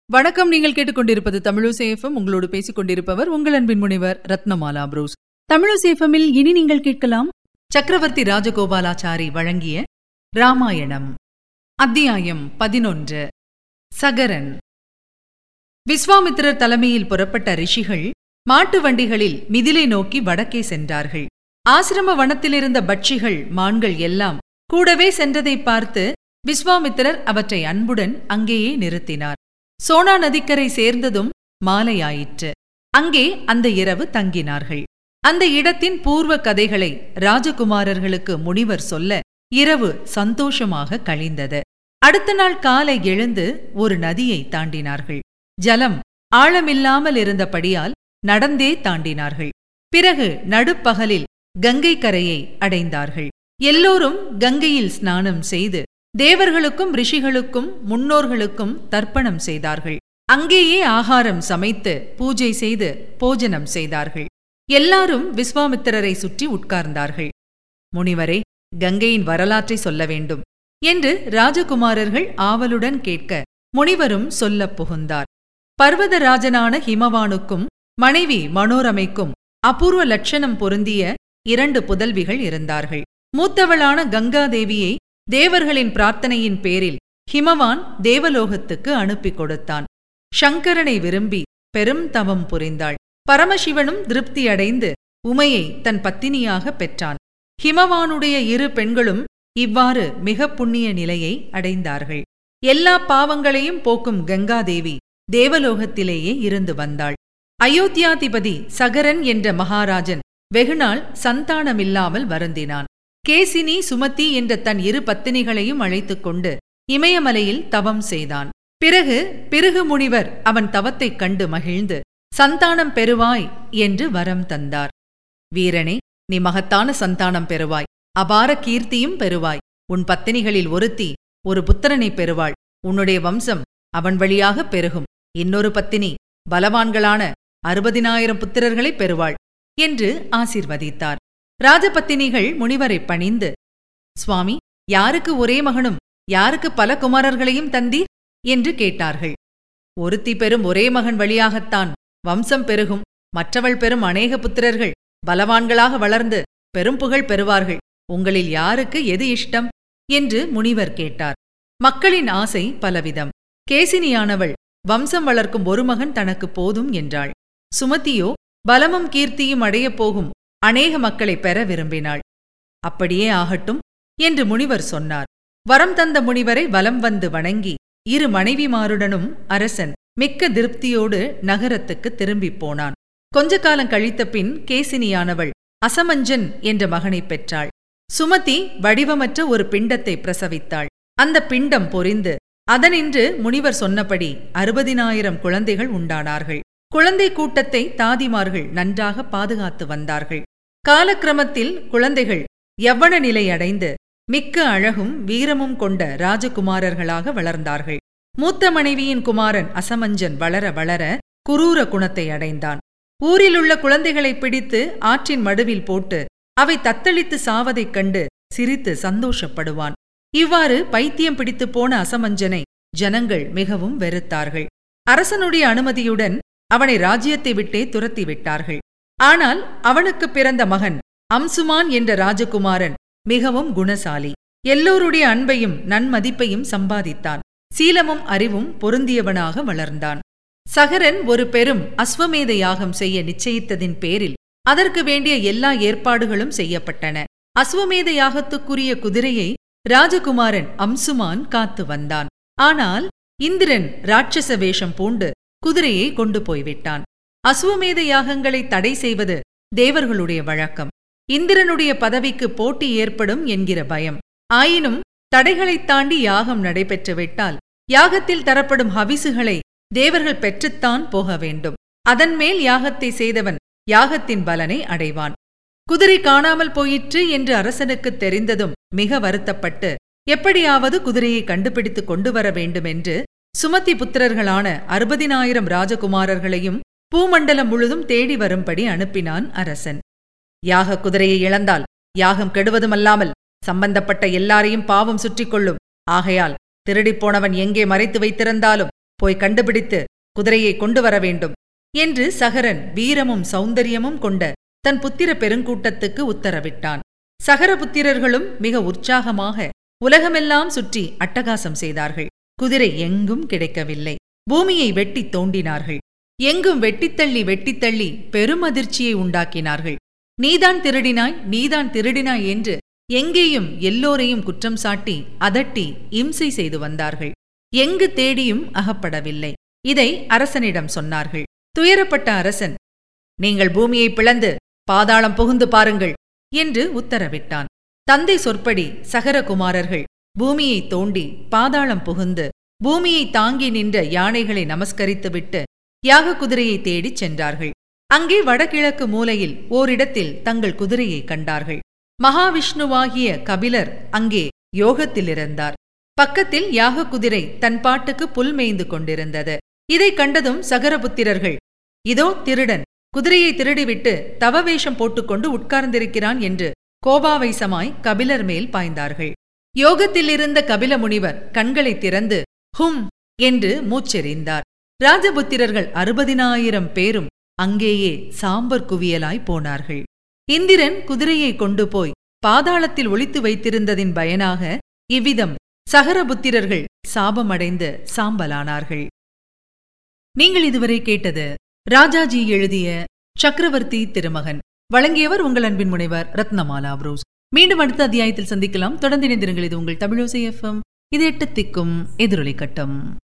வணக்கம் நீங்கள் கேட்டுக்கொண்டிருப்பது தமிழசேஃபம் உங்களோடு பேசிக் கொண்டிருப்பவர் உங்கள் அன்பின் முனைவர் ரத்னமாலா புரூஸ் தமிழசேஃபமில் இனி நீங்கள் கேட்கலாம் சக்கரவர்த்தி ராஜகோபாலாச்சாரி வழங்கிய ராமாயணம் அத்தியாயம் பதினொன்று சகரன் விஸ்வாமித்திரர் தலைமையில் புறப்பட்ட ரிஷிகள் மாட்டு வண்டிகளில் மிதிலை நோக்கி வடக்கே சென்றார்கள் ஆசிரம வனத்திலிருந்த பட்சிகள் மான்கள் எல்லாம் கூடவே சென்றதை பார்த்து விஸ்வாமித்திரர் அவற்றை அன்புடன் அங்கேயே நிறுத்தினார் சோனா நதிக்கரை சேர்ந்ததும் மாலையாயிற்று அங்கே அந்த இரவு தங்கினார்கள் அந்த இடத்தின் பூர்வ கதைகளை ராஜகுமாரர்களுக்கு முனிவர் சொல்ல இரவு சந்தோஷமாக கழிந்தது அடுத்த நாள் காலை எழுந்து ஒரு நதியை தாண்டினார்கள் ஜலம் ஆழமில்லாமல் இருந்தபடியால் நடந்தே தாண்டினார்கள் பிறகு நடுப்பகலில் கங்கை கரையை அடைந்தார்கள் எல்லோரும் கங்கையில் ஸ்நானம் செய்து தேவர்களுக்கும் ரிஷிகளுக்கும் முன்னோர்களுக்கும் தர்ப்பணம் செய்தார்கள் அங்கேயே ஆகாரம் சமைத்து பூஜை செய்து போஜனம் செய்தார்கள் எல்லாரும் விஸ்வாமித்திரரை சுற்றி உட்கார்ந்தார்கள் முனிவரே கங்கையின் வரலாற்றை சொல்ல வேண்டும் என்று ராஜகுமாரர்கள் ஆவலுடன் கேட்க முனிவரும் சொல்லப் புகுந்தார் பர்வதராஜனான ஹிமவானுக்கும் மனைவி மனோரமைக்கும் அபூர்வ லட்சணம் பொருந்திய இரண்டு புதல்விகள் இருந்தார்கள் மூத்தவளான கங்காதேவியை தேவர்களின் பிரார்த்தனையின் பேரில் ஹிமவான் தேவலோகத்துக்கு அனுப்பி கொடுத்தான் சங்கரனை விரும்பி பெரும் தவம் புரிந்தாள் பரமசிவனும் திருப்தியடைந்து உமையை தன் பத்தினியாக பெற்றான் ஹிமவானுடைய இரு பெண்களும் இவ்வாறு மிக புண்ணிய நிலையை அடைந்தார்கள் எல்லா பாவங்களையும் போக்கும் கங்காதேவி தேவலோகத்திலேயே இருந்து வந்தாள் அயோத்தியாதிபதி சகரன் என்ற மகாராஜன் வெகுநாள் சந்தானமில்லாமல் வருந்தினான் கேசினி சுமதி என்ற தன் இரு பத்தினிகளையும் அழைத்துக் கொண்டு இமயமலையில் தவம் செய்தான் பிறகு பிருகு முனிவர் அவன் தவத்தைக் கண்டு மகிழ்ந்து சந்தானம் பெறுவாய் என்று வரம் தந்தார் வீரனே நீ மகத்தான சந்தானம் பெறுவாய் அபார கீர்த்தியும் பெறுவாய் உன் பத்தினிகளில் ஒருத்தி ஒரு புத்திரனை பெறுவாள் உன்னுடைய வம்சம் அவன் வழியாக பெருகும் இன்னொரு பத்தினி பலவான்களான அறுபதினாயிரம் புத்திரர்களைப் பெறுவாள் என்று ஆசிர்வதித்தார் ராஜபத்தினிகள் முனிவரை பணிந்து சுவாமி யாருக்கு ஒரே மகனும் யாருக்கு பல குமாரர்களையும் தந்தீர் என்று கேட்டார்கள் ஒருத்தி பெறும் ஒரே மகன் வழியாகத்தான் வம்சம் பெருகும் மற்றவள் பெறும் அநேக புத்திரர்கள் பலவான்களாக வளர்ந்து பெரும் புகழ் பெறுவார்கள் உங்களில் யாருக்கு எது இஷ்டம் என்று முனிவர் கேட்டார் மக்களின் ஆசை பலவிதம் கேசினியானவள் வம்சம் வளர்க்கும் ஒரு மகன் தனக்கு போதும் என்றாள் சுமதியோ பலமும் கீர்த்தியும் அடையப் போகும் அநேக மக்களை பெற விரும்பினாள் அப்படியே ஆகட்டும் என்று முனிவர் சொன்னார் வரம் தந்த முனிவரை வலம் வந்து வணங்கி இரு மனைவிமாருடனும் அரசன் மிக்க திருப்தியோடு நகரத்துக்கு திரும்பிப் போனான் கொஞ்ச காலம் கழித்த பின் கேசினியானவள் அசமஞ்சன் என்ற மகனைப் பெற்றாள் சுமதி வடிவமற்ற ஒரு பிண்டத்தை பிரசவித்தாள் அந்த பிண்டம் பொரிந்து அதனின்று முனிவர் சொன்னபடி அறுபதினாயிரம் குழந்தைகள் உண்டானார்கள் குழந்தை கூட்டத்தை தாதிமார்கள் நன்றாக பாதுகாத்து வந்தார்கள் காலக்கிரமத்தில் குழந்தைகள் யவ்வன நிலை அடைந்து மிக்க அழகும் வீரமும் கொண்ட ராஜகுமாரர்களாக வளர்ந்தார்கள் மூத்த மனைவியின் குமாரன் அசமஞ்சன் வளர வளர குரூர குணத்தை அடைந்தான் ஊரிலுள்ள குழந்தைகளை பிடித்து ஆற்றின் மடுவில் போட்டு அவை தத்தளித்து சாவதைக் கண்டு சிரித்து சந்தோஷப்படுவான் இவ்வாறு பைத்தியம் பிடித்து போன அசமஞ்சனை ஜனங்கள் மிகவும் வெறுத்தார்கள் அரசனுடைய அனுமதியுடன் அவனை ராஜ்யத்தை விட்டே துரத்தி விட்டார்கள் ஆனால் அவனுக்கு பிறந்த மகன் அம்சுமான் என்ற ராஜகுமாரன் மிகவும் குணசாலி எல்லோருடைய அன்பையும் நன்மதிப்பையும் சம்பாதித்தான் சீலமும் அறிவும் பொருந்தியவனாக வளர்ந்தான் சகரன் ஒரு பெரும் அஸ்வமேத யாகம் செய்ய நிச்சயித்ததின் பேரில் அதற்கு வேண்டிய எல்லா ஏற்பாடுகளும் செய்யப்பட்டன அஸ்வமேத யாகத்துக்குரிய குதிரையை ராஜகுமாரன் அம்சுமான் காத்து வந்தான் ஆனால் இந்திரன் ராட்சச வேஷம் பூண்டு குதிரையை கொண்டு போய்விட்டான் அசுவமேத யாகங்களை தடை செய்வது தேவர்களுடைய வழக்கம் இந்திரனுடைய பதவிக்கு போட்டி ஏற்படும் என்கிற பயம் ஆயினும் தடைகளைத் தாண்டி யாகம் நடைபெற்றுவிட்டால் யாகத்தில் தரப்படும் ஹவிசுகளை தேவர்கள் பெற்றுத்தான் போக வேண்டும் அதன் மேல் யாகத்தை செய்தவன் யாகத்தின் பலனை அடைவான் குதிரை காணாமல் போயிற்று என்று அரசனுக்குத் தெரிந்ததும் மிக வருத்தப்பட்டு எப்படியாவது குதிரையை கண்டுபிடித்துக் கொண்டு வர வேண்டுமென்று சுமதி புத்திரர்களான அறுபதினாயிரம் ராஜகுமாரர்களையும் பூமண்டலம் முழுதும் தேடி வரும்படி அனுப்பினான் அரசன் யாக குதிரையை இழந்தால் யாகம் கெடுவதுமல்லாமல் சம்பந்தப்பட்ட எல்லாரையும் பாவம் சுற்றிக் கொள்ளும் ஆகையால் திருடிப்போனவன் எங்கே மறைத்து வைத்திருந்தாலும் போய் கண்டுபிடித்து குதிரையை கொண்டு வர வேண்டும் என்று சகரன் வீரமும் சௌந்தரியமும் கொண்ட தன் புத்திர பெருங்கூட்டத்துக்கு உத்தரவிட்டான் சகர புத்திரர்களும் மிக உற்சாகமாக உலகமெல்லாம் சுற்றி அட்டகாசம் செய்தார்கள் குதிரை எங்கும் கிடைக்கவில்லை பூமியை வெட்டித் தோண்டினார்கள் எங்கும் வெட்டித்தள்ளி வெட்டித்தள்ளி பெரும் அதிர்ச்சியை உண்டாக்கினார்கள் நீதான் திருடினாய் நீதான் திருடினாய் என்று எங்கேயும் எல்லோரையும் குற்றம் சாட்டி அதட்டி இம்சை செய்து வந்தார்கள் எங்கு தேடியும் அகப்படவில்லை இதை அரசனிடம் சொன்னார்கள் துயரப்பட்ட அரசன் நீங்கள் பூமியை பிளந்து பாதாளம் புகுந்து பாருங்கள் என்று உத்தரவிட்டான் தந்தை சொற்படி சகரகுமாரர்கள் பூமியை தோண்டி பாதாளம் புகுந்து பூமியை தாங்கி நின்ற யானைகளை நமஸ்கரித்துவிட்டு யாக குதிரையை தேடிச் சென்றார்கள் அங்கே வடகிழக்கு மூலையில் ஓரிடத்தில் தங்கள் குதிரையை கண்டார்கள் மகாவிஷ்ணுவாகிய கபிலர் அங்கே யோகத்தில் இருந்தார் பக்கத்தில் யாக குதிரை தன் பாட்டுக்கு புல் மேய்ந்து கொண்டிருந்தது இதைக் கண்டதும் சகரபுத்திரர்கள் இதோ திருடன் குதிரையை திருடிவிட்டு தவவேஷம் போட்டுக்கொண்டு உட்கார்ந்திருக்கிறான் என்று கோபாவைசமாய் கபிலர் மேல் பாய்ந்தார்கள் யோகத்தில் இருந்த கபில முனிவர் கண்களை திறந்து ஹும் என்று மூச்செறிந்தார் ராஜபுத்திரர்கள் அறுபதினாயிரம் பேரும் அங்கேயே சாம்பர் குவியலாய் போனார்கள் இந்திரன் குதிரையை கொண்டு போய் பாதாளத்தில் ஒளித்து வைத்திருந்ததின் பயனாக இவ்விதம் சகரபுத்திரர்கள் சாபமடைந்து சாம்பலானார்கள் நீங்கள் இதுவரை கேட்டது ராஜாஜி எழுதிய சக்கரவர்த்தி திருமகன் வழங்கியவர் உங்கள் அன்பின் முனைவர் ரத்னமாலா புரூஸ் மீண்டும் அடுத்த அத்தியாயத்தில் சந்திக்கலாம் தொடர்ந்து இணைந்திருங்கள் இது உங்கள் தமிழோசை எஃப்எம் இது எட்டு திக்கும் எதிரொலி கட்டம்